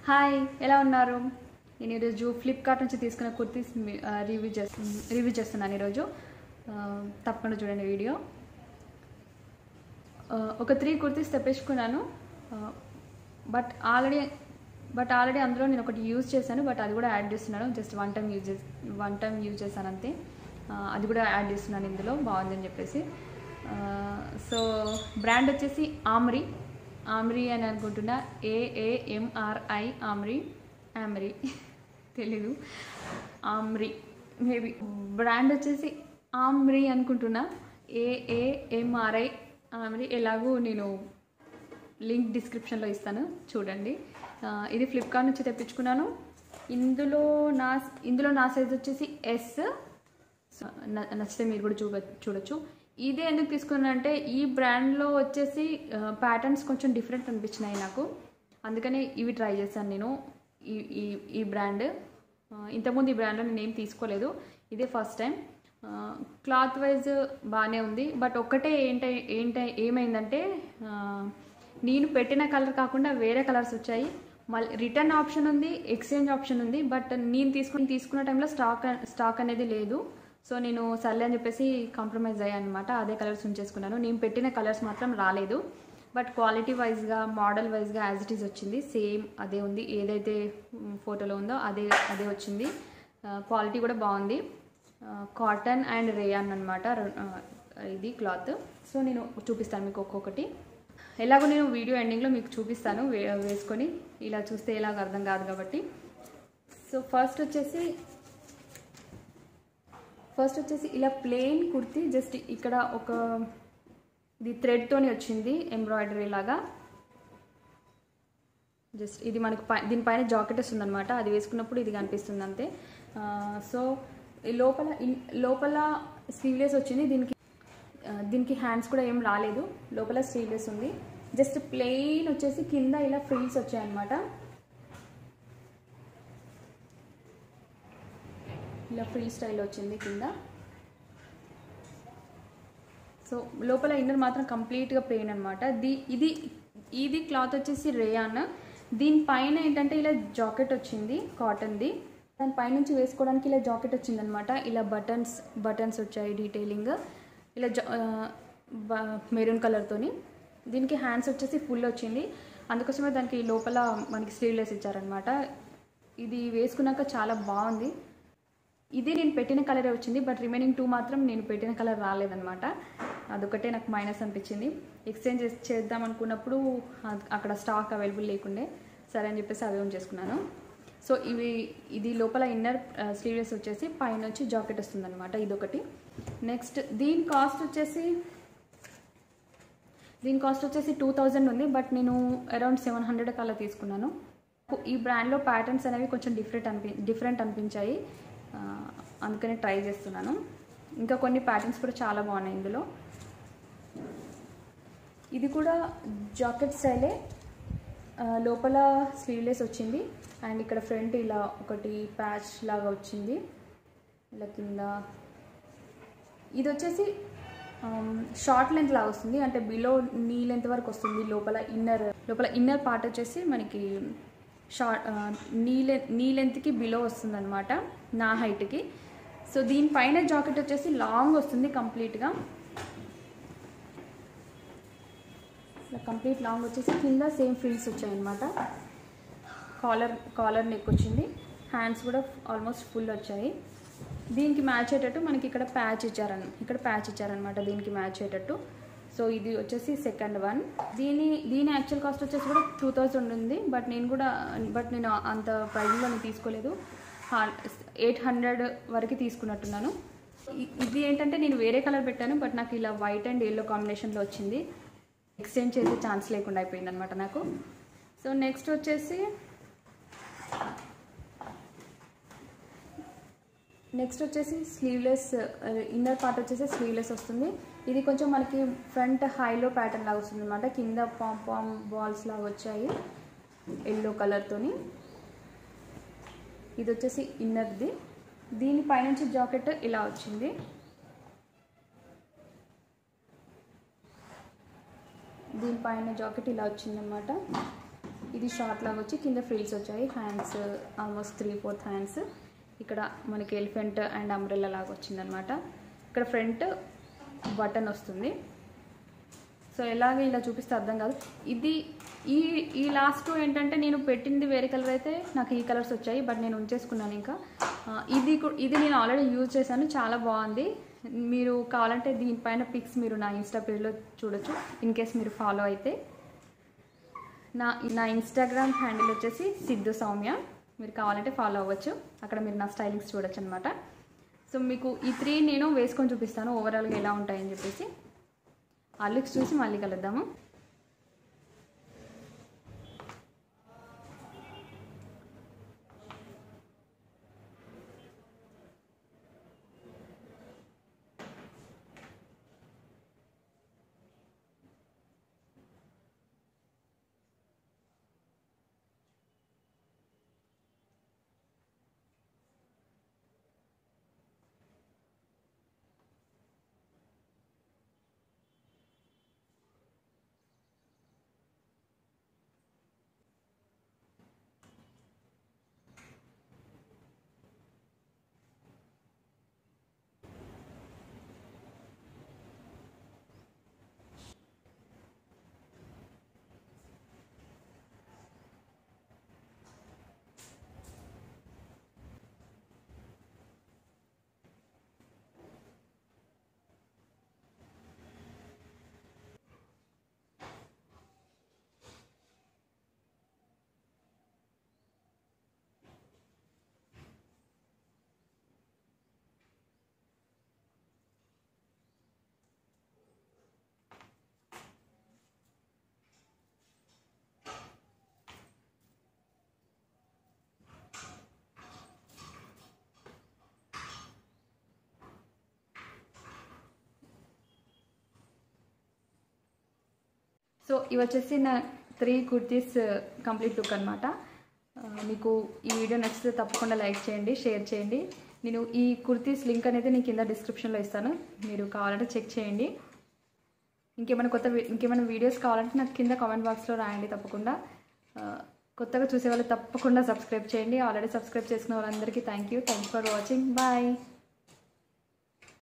hi ఎలా ఉన్నారు నేను ఈరోజు ఫ్లిప్కార్ట్ నుంచి తీసుకున్న కుర్తీస్ మీ- ఆ, రివ్యూ చేస్తు రివ్యూ చేస్తున్నాను ఈరోజు ఆ, తప్పకుండా చూడండి వీడియో ఆ, ఒక త్రీ కుర్తీస్ తెప్పించుకున్నాను ఆ, బట్ ఆల్రెడీ బట్ ఆల్రెడీ అందులో నేను ఒకటి యూజ్ చేశాను బట్ అది కూడా యాడ్ చేస్తున్నాను జస్ట్ వన్ టైం యూజ్ చేసి వన్ టైం యూజ్ చేశాను అంతే ఆ, అది కూడా యాడ్ చేస్తున్నాను ఇందులో బాగుందని చెప్పేసి ఆ, సో బ్రాండ్ వచ్చేసి ఆమ్రీ ఆమ్రీ అని అనుకుంటున్నా ఏఏఎంఆర్ఐ ఆమ్రీ ఆమ్రీ తెలీదు ఆమ్రీ మేబీ బ్రాండ్ వచ్చేసి ఆమ్రీ అనుకుంటున్నా ఏఏఎంఆర్ఐ ఆమ్రీ ఎలాగో నేను లింక్ డిస్క్రిప్షన్లో ఇస్తాను చూడండి ఆ, ఇది ఫ్లిప్కార్ట్ నుంచి తెప్పించుకున్నాను ఇందులో నా ఇందులో నా సైజ్ వచ్చేసి ఎస్ న- నచ్చితే మీరు కూడా చూడ చూడొచ్చు ఇదే ఎందుకు తీసుకున్నానంటే ఈ బ్రాండ్లో వచ్చేసి ప్యాటర్న్స్ కొంచెం డిఫరెంట్ అనిపించినాయి నాకు అందుకనే ఇవి ట్రై చేశాను నేను ఈ ఈ ఈ బ్రాండ్ ఆ, ఇంతకుముందు ఈ బ్రాండ్లో నేను ఏం తీసుకోలేదు ఇదే ఫస్ట్ టైం క్లాత్ వైజ్ బాగానే ఉంది బట్ ఒక్కటే ఏంట ఏంట ఏమైందంటే ఆ, నేను పెట్టిన కలర్ కాకుండా వేరే కలర్స్ వచ్చాయి మళ్ళీ రిటర్న్ ఆప్షన్ ఉంది ఎక్స్చేంజ్ ఆప్షన్ ఉంది బట్ నేను తీసుకుని తీసుకున్న టైంలో స్టాక్ స్టాక్ అనేది లేదు సో నేను సర్లే అని చెప్పేసి కాంప్రమైజ్ అయ్యాను అనమాట అదే కలర్స్ ఉంచేసుకున్నాను నేను పెట్టిన కలర్స్ మాత్రం రాలేదు బట్ క్వాలిటీ వైజ్గా మోడల్ వైజ్గా యాజ్ ఇట్ ఈస్ వచ్చింది సేమ్ అదే ఉంది ఏదైతే మ్, ఫోటోలో ఉందో అదే అదే వచ్చింది క్వాలిటీ కూడా బాగుంది కాటన్ అండ్ రేయాన్ అనమాట ఇది క్లాత్ సో నేను చూపిస్తాను మీకు ఒక్కొక్కటి ఎలాగో నేను వీడియో ఎండింగ్లో మీకు చూపిస్తాను వే వేసుకొని ఇలా చూస్తే ఎలాగ అర్థం కాదు కాబట్టి సో ఫస్ట్ వచ్చేసి ఫస్ట్ వచ్చేసి ఇలా ప్లెయిన్ కుర్తీ జస్ట్ ఇక్కడ ఒక ఇది థ్రెడ్తోని వచ్చింది ఎంబ్రాయిడరీ లాగా జస్ట్ ఇది మనకు పై దీనిపైన జాకెట్ వస్తుంది అనమాట అది వేసుకున్నప్పుడు ఇది కనిపిస్తుంది అంతే ఆ, సో ఈ లోపల ఇన్- లోపల స్లీవ్లెస్ వచ్చింది దీనికి ఆ, దీనికి హ్యాండ్స్ కూడా ఏం రాలేదు లోపల స్లీవ్లెస్ ఉంది జస్ట్ ప్లెయిన్ వచ్చేసి కింద ఇలా ఫ్రిల్స్ వచ్చాయన్నమాట ఇలా ఫ్రీ స్టైల్ వచ్చింది కింద సో లోపల ఇన్నర్ మాత్రం కంప్లీట్గా ప్లెయిన్ అనమాట ది ఇది ఇది క్లాత్ వచ్చేసి రేయాన్ దీనిపైన ఏంటంటే ఇలా జాకెట్ వచ్చింది కాటన్ది దాని పైనుంచి వేసుకోవడానికి ఇలా జాకెట్ వచ్చింది అనమాట ఇలా బటన్స్ బటన్స్ వచ్చాయి డీటెయిలింగ్ ఇలా జా మెరూన్ కలర్తోని దీనికి హ్యాండ్స్ వచ్చేసి ఫుల్ వచ్చింది అందుకోసమే దానికి లోపల మనకి స్లీవ్లెస్ ఇచ్చారనమాట ఇది వేసుకున్నాక చాలా బాగుంది ఇది నేను పెట్టిన కలరే వచ్చింది బట్ రిమైనింగ్ టూ మాత్రం నేను పెట్టిన కలర్ రాలేదనమాట అదొకటే నాకు మైనస్ అనిపించింది ఎక్స్చేంజ్ చేస్- చేద్దాం అనుకున్నప్పుడు అ- అక్కడ స్టాక్ అవైలబుల్ లేకుండే సరే అని చెప్పేసి అవి ఓన్ చేసుకున్నాను సో ఇవి ఇది లోపల ఇన్నర్ స్లీవ్లెస్ వచ్చేసి పైన వచ్చి జాకెట్ వస్తుందన్నమాట ఇదొకటి నెక్స్ట్ దీని కాస్ట్ వచ్చేసి దీని కాస్ట్ వచ్చేసి టూ థౌజండ్ ఉంది బట్ నేను అరౌండ్ సెవెన్ హండ్రెడ్ అలా తీసుకున్నాను ఈ బ్రాండ్లో ప్యాటర్న్స్ అనేవి కొంచెం డిఫరెంట్ అనిపి డిఫరెంట్ అనిపించాయి ఆ, అందుకని ట్రై చేస్తున్నాను ఇంకా కొన్ని ప్యాటర్న్స్ కూడా చాలా బాగున్నాయి ఇందులో ఇది కూడా జాకెట్ స్టైలే ఆ, లోపల స్లీవ్లెస్ వచ్చింది అండ్ ఇక్కడ ఫ్రంట్ ఇలా ఒకటి ప్యాచ్ లాగా వచ్చింది ఇలా కింద ఇది వచ్చేసి షార్ట్ లెంత్ లాగా వస్తుంది అంటే బిలో నీ లెంత్ వరకు వస్తుంది లోపల ఇన్నర్ లోపల ఇన్నర్ పార్ట్ వచ్చేసి మనకి షార్ట్ నీ లెంత్ నీ లెంత్కి బిలో వస్తుంది అనమాట నా హైట్కి సో దీనిపైన జాకెట్ వచ్చేసి లాంగ్ వస్తుంది కంప్లీట్గా ఇలా కంప్లీట్ లాంగ్ వచ్చేసి కింద సేమ్ ఫ్రిల్స్ వచ్చాయన్నమాట కాలర్ కాలర్ నెక్ వచ్చింది హ్యాండ్స్ కూడా ఆల్మోస్ట్ ఫుల్ వచ్చాయి దీనికి మ్యాచ్ అయ్యేటట్టు మనకి ఇక్కడ ప్యాచ్ ఇచ్చారన్ ఇక్కడ ప్యాచ్ ఇచ్చారనమాట దీనికి మ్యాచ్ అయ్యేటట్టు సో ఇది వచ్చేసి సెకండ్ వన్ దీని దీని యాక్చువల్ కాస్ట్ వచ్చేసి కూడా టూ థౌజండ్ ఉంది బట్ నేను కూడా బట్ నేను అంత ప్రైజ్లో నేను తీసుకోలేదు ఎయిట్ హండ్రెడ్ వరకు తీసుకున్నట్టున్నాను ఇ- ఇది ఏంటంటే నేను వేరే కలర్ పెట్టాను బట్ నాకు ఇలా వైట్ అండ్ ఎల్లో కాంబినేషన్లో వచ్చింది ఎక్స్చేంజ్ చేసే ఛాన్స్ లేకుండా అయిపోయింది అనమాట నాకు సో నెక్స్ట్ వచ్చేసి నెక్స్ట్ వచ్చేసి స్లీవ్లెస్ ఇన్నర్ పార్ట్ వచ్చేసి స్లీవ్లెస్ వస్తుంది ఇది కొంచెం మనకి ఫ్రంట్ హైలో ప్యాటర్న్ లాగా వస్తుంది అనమాట కింద పామ్ పామ్ బాల్స్ లాగా వచ్చాయి ఎల్లో కలర్తోని ఇది వచ్చేసి ఇన్నర్ది దీని పైనుంచి జాకెట్ ఇలా వచ్చింది దీనిపైన జాకెట్ ఇలా వచ్చిందనమాట ఇది షార్ట్ లాగా వచ్చి కింద ఫ్రిల్స్ వచ్చాయి hands almost three fourth hands ఇక్కడ మనకి ఎలిఫెంట్ అండ్ అంబ్రెల్లా లాగా వచ్చిందనమాట ఇక్కడ ఫ్రంట్ బటన్ వస్తుంది సో ఎలాగ ఇలా చూపిస్తే అర్థం కాదు ఇది ఈ ఈ లాస్ట్ ఏంటంటే నేను పెట్టింది వేరే కలర్ అయితే నాకు ఈ కలర్స్ వచ్చాయి బట్ నేను ఉంచేసుకున్నాను ఇంకా ఆ, ఇది కూ- ఇది నేను ఆల్రెడీ యూజ్ చేశాను చాలా బాగుంది మీరు కావాలంటే దీనిపైన పిక్స్ మీరు నా ఇన్స్టా పేజ్లో చూడొచ్చు ఇన్ కేస్ మీరు ఫాలో అయితే నా నా ఇన్స్టాగ్రామ్ హ్యాండిల్ వచ్చేసి సిద్ధు సౌమ్య మీరు కావాలంటే ఫాలో అవ్వచ్చు అక్కడ మీరు నా స్టైలింగ్స్ చూడొచ్చు అనమాట సో మీకు ఈ త్రీ నేను వేసుకొని చూపిస్తాను ఓవరాల్గా ఎలా ఉంటాయని చెప్పేసి ఆ లుక్స్ చూసి మళ్ళీ కలుద్దాము సో ఇవి వచ్చేసి నా త్రీ కుర్తీస్ కంప్లీట్ లుక్ అనమాట మీకు ఈ వీడియో నచ్చితే తప్పకుండా లైక్ చేయండి షేర్ చేయండి నేను ఈ కుర్తీస్ లింక్ అనేది నేను కింద డిస్క్రిప్షన్లో ఇస్తాను మీరు కావాలంటే చెక్ చేయండి ఇంకేమైనా కొత్త వి- ఇంకేమైనా వీడియోస్ కావాలంటే నాకు కింద కామెంట్ బాక్స్లో రాయండి తప్పకుండా ఆ, కొత్తగా చూసే వాళ్ళు తప్పకుండా సబ్స్క్రైబ్ చేయండి ఆల్రెడీ సబ్స్క్రైబ్ చేసుకున్న వాళ్ళందరికీ thank you thank for watching bye